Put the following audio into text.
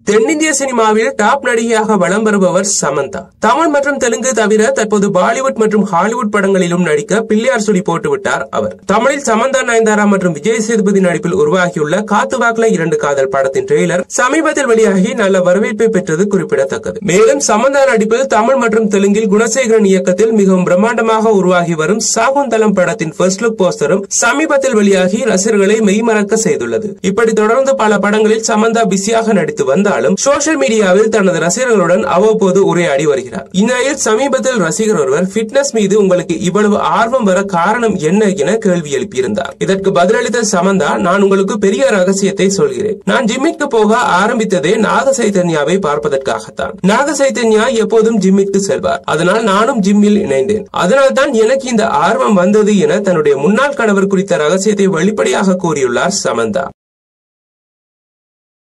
தென்னிந்திய சினிமாவில் டாப் நடிகையாக வலம் வருபவர் சமந்தா தமிழ் மற்றும் தெலுங்கு தவிர தற்போது பாலிவுட் மற்றும் ஹாலிவுட் படங்களிலும் நடிக்க பிள்ளையார் சுழி போட்டுவிட்டார் அவர் தமிழில் சமந்தா நயன்தாரா மற்றும் விஜய் சேதுபதி நடிப்பில் உருவாகியுள்ள காத்து வாக்குல இரண்டு காதல் படத்தின் ட்ரெய்லர் சமீபத்தில் வெளியாகி நல்ல வரவேற்பை பெற்றது குறிப்பிடத்தக்கது மேலும் சமந்தா நடிப்பில் தமிழ் மற்றும் தெலுங்கில் குணசேகரன் இயக்கத்தில் மிகவும் பிரம்மாண்டமாக உருவாகி வரும் சாகுந்தலம் படத்தின் ஃபர்ஸ்ட் லுக் போஸ்டரும் சமீபத்தில் வெளியாகி ரசிகர்களை மெய்மறக்க செய்துள்ளது இப்படி தொடர்ந்து பல படங்களில் சமந்தா பிஸியாக நடித்து வந்தாலும் சோசியல் மீடியாவில் தனது ரசிகர்களுடன் அவ்வப்போது உரையாடி வருகிறார் இந்நிலையில் சமீபத்தில் ரசிகர் ஒருவர் பிட்னஸ் மீது உங்களுக்கு இவ்வளவு ஆர்வம் வர காரணம் என்ன என கேள்வி எழுப்பியிருந்தார் இதற்கு பதிலளித்த சமந்தா நான் உங்களுக்கு பெரிய ரகசியத்தை சொல்கிறேன் நான் ஜிம்மிற்கு போக ஆரம்பித்ததே நாக சைத்தன்யாவை பார்ப்பதற்காகத்தான் நாக சைத்தன்யா எப்போதும் ஜிம்மிற்கு செல்வார் அதனால் நானும் ஜிம்மில் இணைந்தேன் அதனால் தான் எனக்கு இந்த ஆர்வம் வந்தது என தன்னுடைய முன்னாள் கணவர் குறித்த ரகசியத்தை வெளிப்படையாக கூறியுள்ளார் சமந்தா